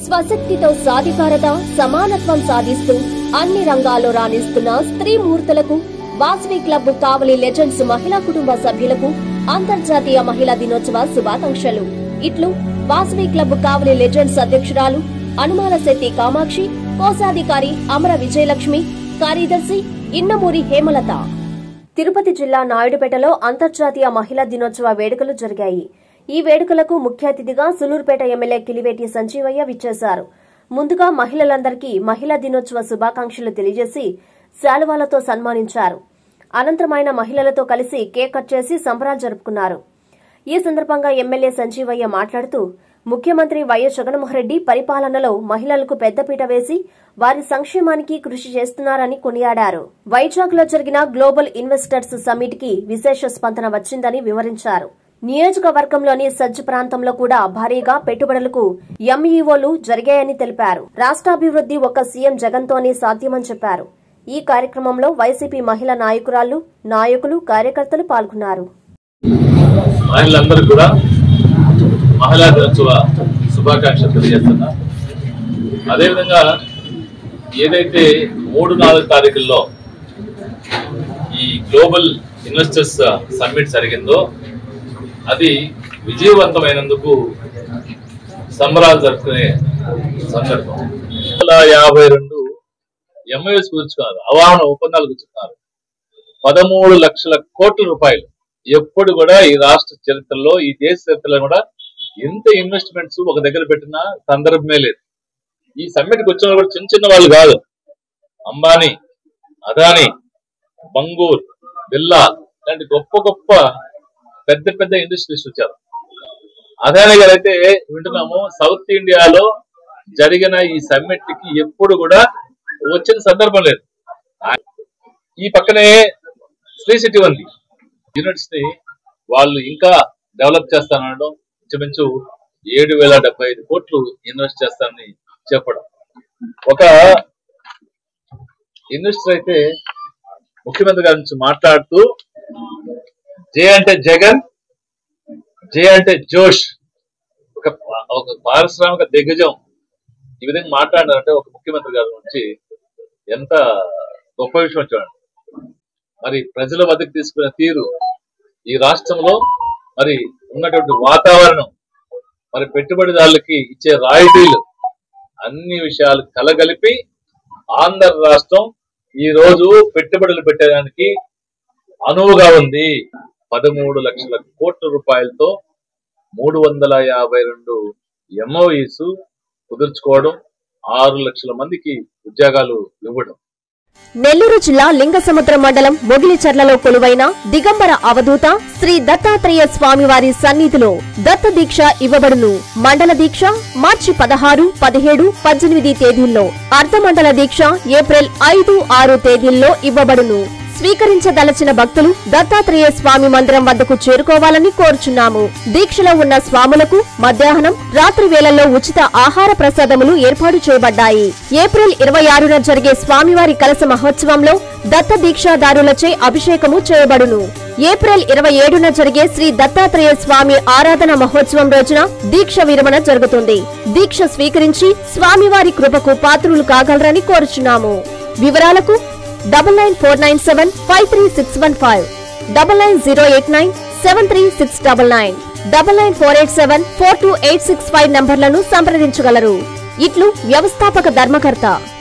స్వశక్తితో సాధికారత సమానత్వం సాధిస్తూ అన్ని రంగాల్లో రాణిస్తున్న స్త్రీ మూర్తులకు వాసవి క్లబ్ కావలి లెజెండ్స్ మహిళా కుటుంబ సభ్యులకు అంతర్జాతీయ మహిళా దినోత్సవ శుభాకాంక్షలు ఇట్లు వాసవి క్లబ్ కావలి లెజెండ్స్ అధ్యక్షురాలు అనుమాల శెట్టి కామాక్షి కోశాధికారి అమర విజయలక్ష్మి కార్యదర్శి ఇన్నమూరి హేమలత తిరుపతి జిల్లా నాయుడుపేటలో అంతర్జాతీయ మహిళా దినోత్సవ వేడుకలు జరిగాయి ఈ వేడుకలకు ముఖ్య అతిథిగా సులూరుపేట ఎమ్మెల్యే కిలివేటి సంజీవయ్య విచ్చేశారు ముందుగా మహిళలందరికీ మహిళా దినోత్సవ శుభాకాంక్షలు తెలియజేసి శాలువాలతో సన్మానించారు అనంతరం ఆయన మహిళలతో కలిసి కేక్ కట్ చేసి సంబరాలు జరుపుకున్నారు ఈ సందర్భంగా ఎమ్మెల్యే సంజీవయ్య మాట్లాడుతూ ముఖ్యమంత్రి వైఎస్ జగన్మోహన్రెడ్డి పరిపాలనలో మహిళలకు పెద్దపీట వేసి వారి సంక్షేమానికి కృషి చేస్తున్నారని కొనియాడారు వైజాగ్ లో జరిగిన గ్లోబల్ ఇన్వెస్టర్స్ సమ్మిట్ కి విశేష స్పందన వచ్చిందని వివరించారు నియోజకవర్గంలోని సజ్జ ప్రాంతంలో కూడా భారీగా పెట్టుబడులకు ఎంఈఓలు జరిగాయని తెలిపారు రాష్ట్రాభివృద్ది ఒక సీఎం జగన్తోనే సాధ్యమని చెప్పారు ఈ కార్యక్రమంలో వైసీపీ మహిళా నాయకురాళ్లు నాయకులు కార్యకర్తలు పాల్గొన్నారు మహిళలందరూ కూడా మహిళా దినోత్సవ శుభాకాంక్షలు తెలియజేస్తున్నా అదేవిధంగా ఏదైతే మూడు నాలుగు తారీఖుల్లో ఈ గ్లోబల్ ఇన్వెస్టర్స్ సమ్మిట్ జరిగిందో అది విజయవంతమైనందుకు సంబరాలు జరుపుకునే సందర్భం వందల యాభై రెండు ఎంఐఎస్ కూర్చున్నారు అవాహన ఒప్పందాలు కూర్చున్నారు పదమూడు లక్షల కోట్ల రూపాయలు ఎప్పుడు కూడా ఈ రాష్ట్ర చరిత్రలో ఈ దేశ చరిత్రలో కూడా ఎంత ఇన్వెస్ట్మెంట్స్ ఒక దగ్గర పెట్టిన సందర్భమే లేదు ఈ సమ్మిట్కి వచ్చిన వాళ్ళు కూడా చిన్న చిన్న వాళ్ళు కాదు అంబానీ అదానీ బంగూర్ బిర్లా ఇలాంటి గొప్ప గొప్ప పెద్ద పెద్ద ఇండస్ట్రీస్ వచ్చారు అదానీ గారు అయితే వింటున్నాము సౌత్ ఇండియాలో జరిగిన ఈ సమ్మిట్ కి ఎప్పుడు కూడా వచ్చిన సందర్భం లేదు ఈ పక్కనే శ్రీ సిటీ ఉంది యూనిట్స్ ని వాళ్ళు ఇంకా డెవలప్ చేస్తానడం ఇంచుమించు ఏడు వేల డెబ్బై ఐదు కోట్లు ఇన్వెస్ట్ చేస్తానని చెప్పడం ఒక ఇన్వెస్టర్ అయితే ముఖ్యమంత్రి గారి నుంచి మాట్లాడుతూ జే అంటే జగన్ జే అంటే జోష్ ఒక ఒక పారిశ్రామిక దిగ్గజం ఈ విధంగా మాట్లాడారంటే ఒక ముఖ్యమంత్రి గారి నుంచి ఎంత గొప్ప విషయం చూడండి మరి ప్రజల వద్దకు తీసుకునే తీరు ఈ రాష్ట్రంలో మరి ఉన్నటువంటి వాతావరణం మరి పెట్టుబడిదారులకి ఇచ్చే రాయితీలు అన్ని విషయాలు కలగలిపి ఆంధ్ర రాష్ట్రం ఈ రోజు పెట్టుబడులు పెట్టడానికి అనువుగా ఉంది పదమూడు లక్షల కోట్ల రూపాయలతో మూడు వందల యాభై రెండు ఎంఓఈస్ కుదుర్చుకోవడం ఆరు లక్షల మందికి ఉద్యోగాలు ఇవ్వడం నెల్లూరు జిల్లా లింగసముద్రం మండలం మొగిలిచర్లలో కొలువైన దిగంబర అవధూత శ్రీ దత్తాత్రేయ స్వామివారి సన్నిధిలో దత్త దీక్ష ఇవ్వబడును మండల దీక్ష మార్చి పదహారు పదిహేడు పద్దెనిమిది తేదీల్లో అర్ధమండల దీక్ష ఏప్రిల్ ఐదు ఆరు తేదీల్లో ఇవ్వబడును స్వీకరించదలచిన భక్తులు దత్తాత్రేయ స్వామి మందిరం వద్దకు చేరుకోవాలని కోరుచున్నాము దీక్షలో ఉన్న స్వాములకు మధ్యాహ్నం రాత్రి వేళల్లో ఉచిత ఆహార ప్రసాదములు ఏర్పాటు చేయబడ్డాయి ఏప్రిల్ ఇరవై ఆరున జరిగే స్వామివారి కలస మహోత్సవంలో దత్త దీక్షాదారులచే అభిషేకము చేయబడును ఏప్రిల్ ఇరవై ఏడున జరిగే శ్రీ దత్తాత్రేయ స్వామి ఆరాధన మహోత్సవం రోజున దీక్ష విరమణ జరుగుతుంది దీక్ష స్వీకరించి స్వామివారి కృపకు పాత్రులు కాగలరని కోరుచున్నాము వివరాలకు double nine four nine seven five three six one five double nine zero eight nine seven three six double nine double nine four eight seven four two eight six five నంబర్లను సంప్రదించగలరు ఇట్లు వ్యవస్థాపక ధర్మకర్త